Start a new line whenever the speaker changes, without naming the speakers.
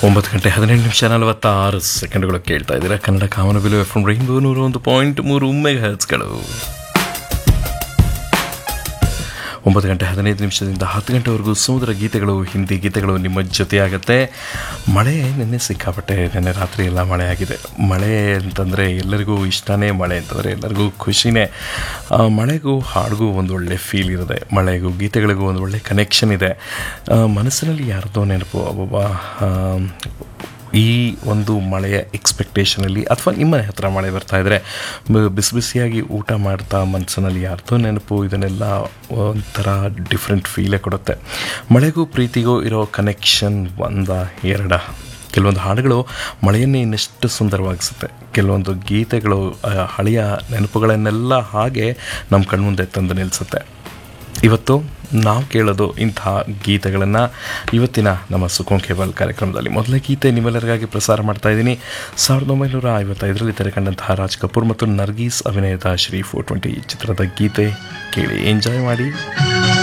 ಒಂಬತ್ತು ಗಂಟೆ ಹದಿನೆಂಟು ನಿಮಿಷ ನಲವತ್ತಾರು ಸೆಕೆಂಡ್ಗಳು ಕೇಳ್ತಾ ಇದ್ದೀರಾ Kannada Kamanabillu F M rainbow ನೂರ ಒಂದು ಪಾಯಿಂಟ್ ಮೂರು ಮೆಗಾ ಹರ್ಟ್ಸ್ಗಳು ಒಂಬತ್ತು ಗಂಟೆ ಹದಿನೈದು ನಿಮಿಷದಿಂದ ಹತ್ತು ಗಂಟೆವರೆಗೂ ಸಮುದ್ರ ಗೀತೆಗಳು ಹಿಂದಿ ಗೀತೆಗಳು ನಿಮ್ಮ ಜೊತೆಯಾಗತ್ತೆ ಮಳೆ ನಿನ್ನೆ ಸಿಕ್ಕಾಪಟ್ಟೆ ನಿನ್ನೆ ರಾತ್ರಿ ಎಲ್ಲ ಮಳೆ ಆಗಿದೆ ಮಳೆ ಅಂತಂದರೆ ಎಲ್ಲರಿಗೂ ಇಷ್ಟನೇ ಮಳೆ ಅಂತಂದರೆ ಎಲ್ಲರಿಗೂ ಖುಷಿನೇ ಆ, ಮಳೆಗೂ ಹಾಡಿಗೂ ಒಂದು ಒಳ್ಳೆ ಫೀಲ್ ಇರುತ್ತೆ ಮಳೆಗೂ ಗೀತೆಗಳಿಗೂ ಒಂದು ಒಳ್ಳೆ ಕನೆಕ್ಷನ್ ಇದೆ ಆ, ಮನಸ್ಸಿನಲ್ಲಿ ಯಾರ್ದೋ ನೆನಪು ಅಬ್ಬಬ್ಬ ಆ, ಈ ಒಂದು ಮಳೆಯ ಎಕ್ಸ್ಪೆಕ್ಟೇಷನಲ್ಲಿ ಅಥವಾ ನಿಮ್ಮ ಹತ್ರ ಮಳೆ ಬರ್ತಾ ಇದ್ದರೆ ಬಿಸಿ ಬಿಸಿಯಾಗಿ ಊಟ ಮಾಡ್ತಾ ಮನಸ್ಸಿನಲ್ಲಿ ಯಾರ್ದೋ ನೆನಪು ಇದನ್ನೆಲ್ಲ ಒಂಥರ ಡಿಫ್ರೆಂಟ್ ಫೀಲೇ ಕೊಡುತ್ತೆ ಮಳೆಗೂ ಪ್ರೀತಿಗೂ ಇರೋ ಕನೆಕ್ಷನ್ ಒಂದ ಎರಡ ಕೆಲವೊಂದು ಹಾಡುಗಳು ಮಳೆಯನ್ನೇ ಇನ್ನಷ್ಟು ಸುಂದರವಾಗಿಸುತ್ತೆ ಕೆಲವೊಂದು ಗೀತೆಗಳು ಆ, ಹಳೆಯ ನೆನಪುಗಳನ್ನೆಲ್ಲ ಹಾಗೆ ನಮ್ಮ ಕಣ್ಮುಂದೆ ತಂದು ನಿಲ್ಲಿಸುತ್ತೆ ಇವತ್ತು ನಾವು ಕೇಳೋದು ಇಂತಹ ಗೀತೆಗಳನ್ನು ಇವತ್ತಿನ ನಮ್ಮ ಸುಕೋನ್ ಕೇಬಲ್ ಕಾರ್ಯಕ್ರಮದಲ್ಲಿ ಮೊದಲ ಗೀತೆ ನಿಮ್ಮೆಲ್ಲರಿಗಾಗಿ ಪ್ರಸಾರ ಮಾಡ್ತಾ ಇದ್ದೀನಿ ಸಾವಿರದ ಒಂಬೈನೂರ ಐವತ್ತೈದರಲ್ಲಿ ತೆರೆಕಂಡಂತಹ ರಾಜ್ ಕಪೂರ್ ಮತ್ತು ನರ್ಗೀಸ್ ಅಭಿನಯದ ಶ್ರೀ ಫೋರ್ ಟ್ವೆಂಟಿ ಚಿತ್ರದ ಗೀತೆ ಕೇಳಿ ಎಂಜಾಯ್ ಮಾಡಿ